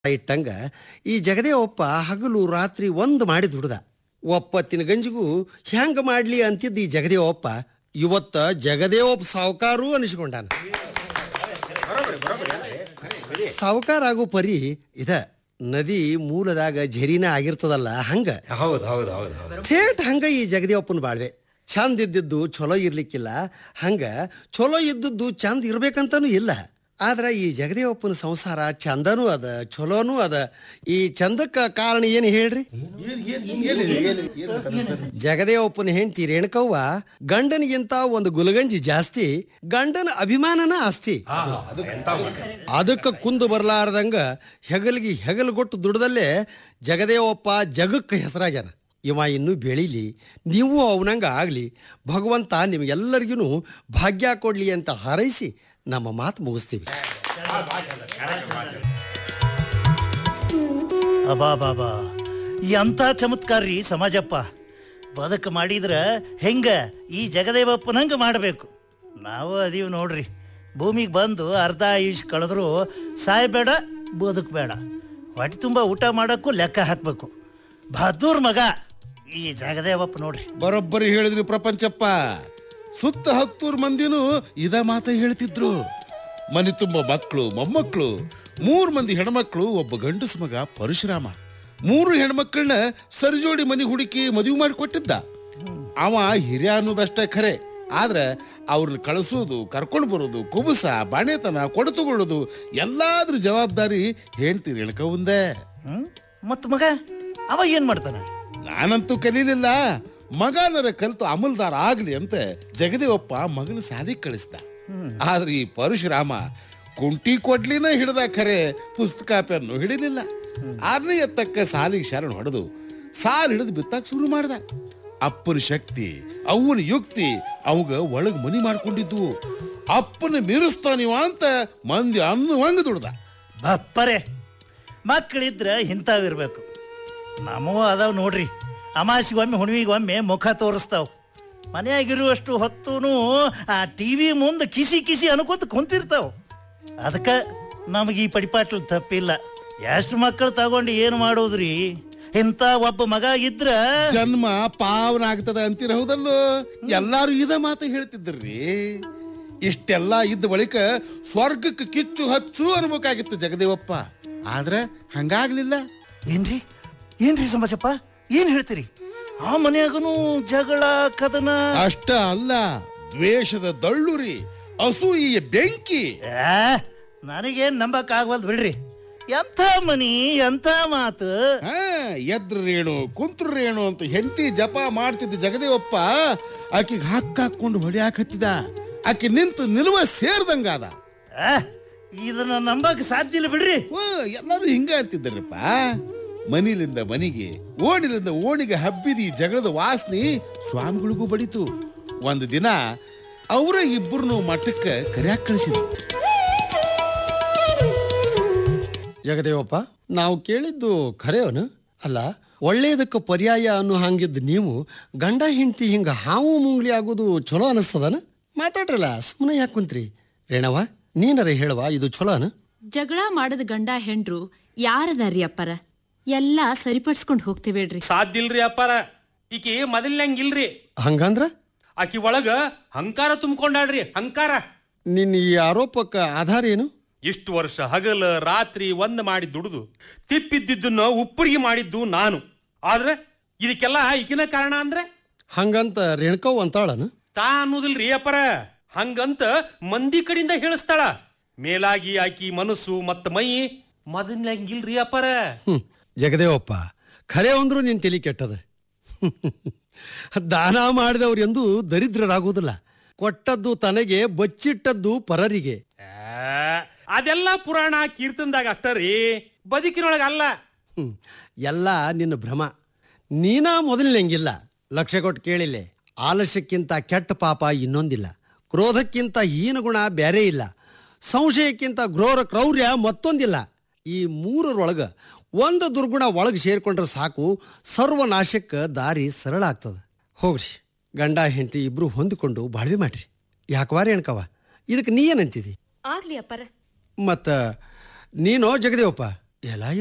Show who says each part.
Speaker 1: ಇಟ್ಟಂಗ ಈ ಜಗದೇ ಒಪ್ಪ ಹಗಲು ರಾತ್ರಿ ಒಂದು ಮಾಡಿ ದುಡ್ದ ಒಪ್ಪತ್ತಿನ ಗಂಜಿಗೂ ಹೆಂಗ ಮಾಡ್ಲಿ ಅಂತಿದ್ದ ಈ ಜಗದೇ ಒಪ್ಪ ಇವತ್ತ ಜಗದೇ ಒಪ್ಪ ಸಾವುಕಾರು ಅನಿಸ್ಕೊಂಡಾನ ಸಾವುಕಾರ ಆಗೋ ಪರಿ ಇದ ನದಿ ಮೂಲದಾಗ ಝರಿನ ಆಗಿರ್ತದಲ್ಲ ಹಂಗ
Speaker 2: ಹೌದು ಹೌದು ಹೌದು ಹೌದು
Speaker 1: ಥೇಟ್ ಹಂಗ ಈ ಜಗದೇವಪ್ಪನ ಬಾಳ್ವೆ ಚಂದ ಇದ್ದಿದ್ದು ಚಲೋ ಇರ್ಲಿಕ್ಕಿಲ್ಲ ಹಂಗ ಚಲೋ ಇದ್ದದ್ದು ಚಂದ ಇರ್ಬೇಕಂತನೂ ಇಲ್ಲ ಆದ್ರ ಈ ಜಗದೇವಪ್ಪನ ಸಂಸಾರ ಚಂದನೂ ಅದ ಚಲೋನೂ ಅದ ಈ ಚಂದಕ್ಕ ಕಾರಣ ಏನು ಹೇಳ್ರಿ ಜಗದೇವಪ್ಪನ ಹೆಂಡತಿ ರೇಣುಕವ್ವ ಗಂಡನಿಗಿಂತ ಒಂದು ಗುಲಗಂಜಿ ಜಾಸ್ತಿ ಗಂಡನ ಅಭಿಮಾನನ ಆಸ್ತಿ ಅದಕ್ಕೆ ಕುಂದು ಬರಲಾರ್ದಂಗ ಹೆಗಲಿಗೆ ಹೆಗಲುಗೊಟ್ಟು ದುಡ್ದಲ್ಲೇ ಜಗದೇವಪ್ಪ ಜಗಕ್ಕೆ ಹೆಸರಾಗ್ಯಾನ ಇವ ಇನ್ನೂ ಬೆಳೀಲಿ ನೀವು ಅವನಂಗ ಆಗಲಿ ಭಗವಂತ ನಿಮಗೆಲ್ಲರಿಗೂ ಭಾಗ್ಯ ಕೊಡ್ಲಿ ಅಂತ ಹಾರೈಸಿ ನಮ್ಮ ಮಾತು ಮುಗಿಸ್ತೀವಿ
Speaker 3: ಅಬಾ ಬಾಬಾ ಎಂಥ ಚಮತ್ಕಾರ ರೀ ಸಮಾಜಪ್ಪ ಬದುಕು ಮಾಡಿದ್ರ ಹೆಂಗ ಈ ಜಗದೇವಪ್ಪನಂಗ ಮಾಡಬೇಕು ನಾವು ಅದೀವಿ ನೋಡ್ರಿ ಭೂಮಿಗೆ ಬಂದು ಅರ್ಧ ಆಯುಷ್ ಕಳೆದ್ರು ಸಾಯ್ಬೇಡ ಬದುಕಬೇಡ ಹೊಟ್ಟೆ ತುಂಬ ಊಟ ಮಾಡೋಕ್ಕೂ ಲೆಕ್ಕ ಹಾಕಬೇಕು ಬಹದ್ದೂರ್ ಮಗ ಈ ಜಗದೇವಪ್ಪ ನೋಡ್ರಿ
Speaker 4: ಬರೋಬ್ಬರಿ ಹೇಳಿದ್ರಿ ಪ್ರಪಂಚಪ್ಪ ಸುತ್ತ ಹತ್ತೂರು ಮಂದಿನೂ ಇದ ಮಾತ ಹೇಳ್ತಿದ್ರು ಮನೆ ತುಂಬ ಮಕ್ಕಳು ಮೊಮ್ಮಕ್ಕಳು ಮೂರು ಮಂದಿ ಹೆಣ್ಮಕ್ಳು ಒಬ್ಬ ಗಂಡಸು ಮಗ ಪರಶುರಾಮ ಮೂರು ಹೆಣ್ಮಕ್ಳನ್ನ ಸರಿಜೋಡಿ ಮನೆ ಹುಡುಕಿ ಮದುವೆ ಮಾಡಿ ಕೊಟ್ಟಿದ್ದ ಅವ ಹಿರಿಯ ಅನ್ನೋದಷ್ಟೇ ಖರೆ ಆದ್ರೆ ಅವ್ರನ್ನ ಕಳಿಸೋದು ಕರ್ಕೊಂಡು ಬರೋದು ಕುಬುಸ ಬಾಣೆತನ ಕೊಡತುಕೊಳ್ಳೋದು ಎಲ್ಲಾದ್ರ ಜವಾಬ್ದಾರಿ ಹೇಳ್ತೀರಿ ಹೇಳ್ಕೊಂದೆ
Speaker 3: ಹ್ಮ್ ಮತ್ ಮಗ ಅವ ಏನ್ ಮಾಡ್ತಾನ
Speaker 4: ನಾನಂತೂ ಕಲೀಲಿಲ್ಲ ಮಗನರ ಕಲಿತು ಅಮಲ್ದಾರ ಆಗ್ಲಿ ಅಂತ ಜಗದೇವಪ್ಪ ಮಗನ ಸಾಲಿ ಕಳಿಸ್ದ ಆದ್ರೆ ಈ ಪರಶುರಾಮ ಕುಂಟಿ ಕೊಡ್ಲಿನ ಹಿಡ್ದ ಖರೆ ಪುಸ್ತಕ ಪೆನ್ನು ಹಿಡಿಲಿಲ್ಲ ಆರನೇ ಎತ್ತಕ್ಕ ಸಾಲಿಗೆ ಶರಣ ಹೊಡೆದು ಸಾಲ್ ಹಿಡಿದು ಬಿತ್ತಾಕ ಶುರು ಮಾಡ್ದ ಅಪ್ಪನ ಶಕ್ತಿ ಅವನ ಯುಕ್ತಿ ಅವಾಗ ಒಳಗ್ ಮನಿ ಮಾಡ್ಕೊಂಡಿದ್ವು ಅಪ್ಪನ ಮೀರಿಸ್ತಾನಿವ ಅಂತ ಮಂದಿ ಅನ್ನುವಂಗ ದುಡ್ದ
Speaker 3: ಬಪ್ಪರೆ ಮಕ್ಕಳಿದ್ರ ಇಂಥವಿರ್ಬೇಕು ನಮ್ಮವು ಅದಾವ ನೋಡ್ರಿ ಅಮಾಸಿಗೊಮ್ಮೆ ಹುಣ್ಣಿಮೆಗೊಮ್ಮೆ ಮುಖ ತೋರಿಸ್ತಾವ ಮನೆಯಾಗಿರುವಷ್ಟು ಹೊತ್ತೂ ಆ ಟಿ ವಿ ಮುಂದೆ ಕಿಸಿ ಕಿಸಿ ಅನ್ಕೋತ ಕುಂತಿರ್ತಾವ ಅದಕ್ಕೆ ನಮಗೆ ಈ ಪಡಿಪಾಟ್ಲು ತಪ್ಪಿಲ್ಲ ಎಷ್ಟು ಮಕ್ಕಳು ತಗೊಂಡು ಏನು ಮಾಡೋದ್ರಿ ಇಂಥ ಒಬ್ಬ ಮಗ ಇದ್ರ
Speaker 4: ಜನ್ಮ ಪಾವನ ಆಗ್ತದ ಅಂತೀರ ಹೌದಲ್ಲೋ ಎಲ್ಲಾರು ಇದ ಮಾತು ಹೇಳ್ತಿದ್ರಿ ಇಷ್ಟೆಲ್ಲ ಇದ್ದ ಬಳಿಕ ಸ್ವರ್ಗಕ್ಕೆ ಕಿಚ್ಚು ಹಚ್ಚು ಅನ್ಬೇಕಾಗಿತ್ತು ಜಗದೇವಪ್ಪ ಆದ್ರೆ ಹಂಗಾಗ್ಲಿಲ್ಲ
Speaker 3: ಏನ್ರಿ ಏನ್ರಿ ಸಮಾಜಪ್ಪ ಏನ್ ಹೇಳ್ತೀರಿ ಆ ಮನೆಯಾಗನು ಜಗಳ ಕದನ
Speaker 4: ಅಷ್ಟ ಅಲ್ಲ ದ್ವೇಷದ ದಳ್ಳುರಿ ಅಸೂಯೆಯ ಬೆಂಕಿ
Speaker 3: ಆ, ನನಗೇನ್ ನಂಬಕ್ ಆಗ್ವಲ್ದು ಬಿಡ್ರಿ ಎಂಥ ಮನಿ ಎಂಥ ಮಾತು
Speaker 4: ಹಾ ಎದ್ರ ರೇಣು ಕುಂತ್ರ ರೇಣು ಅಂತ ಹೆಂಡತಿ ಜಪ ಮಾಡ್ತಿದ್ದ ಜಗದೇವಪ್ಪ ಆಕಿಗೆ ಹಾಕಾಕೊಂಡು ಹೊಡ್ಯಾಕತ್ತಿದ ಆಕೆ ನಿಂತು ನಿಲುವ ಸೇರ್ದಂಗಾದ
Speaker 3: ಆ, ಇದನ್ನ ನಂಬಕ್ ಸಾಧ್ಯ ಇಲ್ಲ ಬಿಡ್ರಿ
Speaker 4: ಓ ಎಲ್ಲರೂ ಹಿಂಗ ಅಂತಿದ್ದಾರಪ್ಪ ಮನಿಲಿಂದ ಮನಿಗೆ ಓಣಿಲಿಂದ ಓಣಿಗೆ ಹಬ್ಬಿದ ಈ ಜಗಳದ ವಾಸನೆ ಸ್ವಾಮಿಗಳಿಗೂ ಬಡಿತು ಒಂದು ದಿನ ಅವರ ಇಬ್ಬರನ್ನು ಮಠಕ್ಕೆ ಕರ್ಯಾಕ್ ಕಳಿಸಿದ್ರು
Speaker 1: ಜಗದೇವಪ್ಪ ನಾವು ಕೇಳಿದ್ದು ಖರೇವನು ಅಲ್ಲ ಒಳ್ಳೇದಕ್ಕೆ ಪರ್ಯಾಯ ಅನ್ನೋ ಹಂಗಿದ್ದು ನೀವು ಗಂಡ ಹೆಂಡತಿ ಹಿಂಗ ಹಾವು ಮುಂಗ್ಲಿ ಆಗೋದು ಚಲೋ ಅನಿಸ್ತದನ ಮಾತಾಡ್ರಲ್ಲ ಸುಮ್ಮನೆ ಯಾಕೆ ಕುಂತ್ರಿ ರೇಣವ ನೀನರ ಹೇಳವ ಇದು ಚಲೋನ
Speaker 5: ಜಗಳ ಮಾಡದ ಗಂಡ ಹೆಂಡ್ರು ಯಾರದಾರ್ರಿ ಅಪ್ಪರ ಎಲ್ಲ ಸರಿಪಡ್ಸ್ಕೊಂಡ್ ಹೋಗ್ತೇವೇಳ್ರಿ
Speaker 2: ಸಾಧ್ಯ ಇಲ್ರಿ ಅಪ್ಪಾರ ಈಕಿ ಮೊದಲ್ನಂಗ್ ಇಲ್ರಿ
Speaker 1: ಹಂಗಂದ್ರ
Speaker 2: ಆಕಿ ಒಳಗ ಹಂಕಾರ ತುಂಬಿಕೊಂಡಾಳ್ರಿ ಹಂಕಾರ
Speaker 1: ನಿನ್ನ ಈ ಆರೋಪಕ್ಕೆ ಆಧಾರ ಏನು
Speaker 2: ಇಷ್ಟು ವರ್ಷ ಹಗಲ ರಾತ್ರಿ ಒಂದ್ ಮಾಡಿ ದುಡಿದು ತಿಪ್ಪಿದ್ದಿದ್ದನ್ನ ಉಪ್ಪರಿಗೆ ಮಾಡಿದ್ದು ನಾನು ಆದ್ರೆ ಇದಕ್ಕೆಲ್ಲ ಈಕಿನ ಕಾರಣ ಅಂದ್ರೆ
Speaker 1: ಹಂಗಂತ ರೇಣುಕವ್ ಅಂತಾಳನ
Speaker 2: ತಾ ಅನ್ನೋದಿಲ್ರಿ ಅಪ್ಪರ ಹಂಗಂತ ಮಂದಿ ಕಡೆಯಿಂದ ಹೇಳಿಸ್ತಾಳ ಮೇಲಾಗಿ ಆಕಿ ಮನಸ್ಸು ಮತ್ತ ಮೈ ಮೊದಲ್ನಂಗಿಲ್ರಿ ಅಪ್ಪರ
Speaker 1: ಹ್ಮ್ ಜಗದೇವಪ್ಪ ಖರೆ ಅಂದ್ರು ನಿನ್ ತಲಿ ಕೆಟ್ಟದ ದಾನ ಮಾಡಿದವ್ರು ಎಂದೂ ದರಿದ್ರರಾಗುವುದಿಲ್ಲ ಕೊಟ್ಟದ್ದು ತನಗೆ ಬಚ್ಚಿಟ್ಟದ್ದು ಪರರಿಗೆ
Speaker 2: ಆ, ಅದೆಲ್ಲ ಪುರಾಣ ಕೀರ್ತನದಾಗ ಅಷ್ಟರಿ ಬದುಕಿನೊಳಗ ಅಲ್ಲ
Speaker 1: ಹ್ಮ್. ಎಲ್ಲ ನಿನ್ನ ಭ್ರಮ ನೀನಾ ಮೊದಲನೆಂಗಿಲ್ಲ ಲಕ್ಷ್ಯ ಕೊಟ್ಟು ಕೇಳಿಲ್ಲೆ ಆಲಸ್ಯಕ್ಕಿಂತ ಕೆಟ್ಟ ಪಾಪ ಇನ್ನೊಂದಿಲ್ಲ ಕ್ರೋಧಕ್ಕಿಂತ ಹೀನ ಗುಣ ಬೇರೆ ಇಲ್ಲ ಸಂಶಯಕ್ಕಿಂತ ಘೋರ ಕ್ರೌರ್ಯ ಮತ್ತೊಂದಿಲ್ಲ ಈ ಮೂರರೊಳಗೆ ಒಂದು ದುರ್ಗುಣ ಒಳಗೆ ಸೇರ್ಕೊಂಡ್ರೆ ಸಾಕು ಸರ್ವನಾಶಕ್ಕೆ ದಾರಿ ಸರಳ ಆಗ್ತದೆ ಹೋಗ್ರಿ ಗಂಡ ಹೆಂಡತಿ ಇಬ್ರು ಹೊಂದಿಕೊಂಡು ಬಾಳ್ವೆ ಮಾಡ್ರಿ ಯಾಕವಾರಿ ಅಣ್ಕವ ಇದಕ್ಕೆ ನೀ ಏನಂತಿದಿ
Speaker 5: ಆಗ್ಲಿ ಅಪ್ಪರ
Speaker 1: ಮತ್ತು ನೀನೋ ಜಗದೇವಪ್ಪ ಎಲ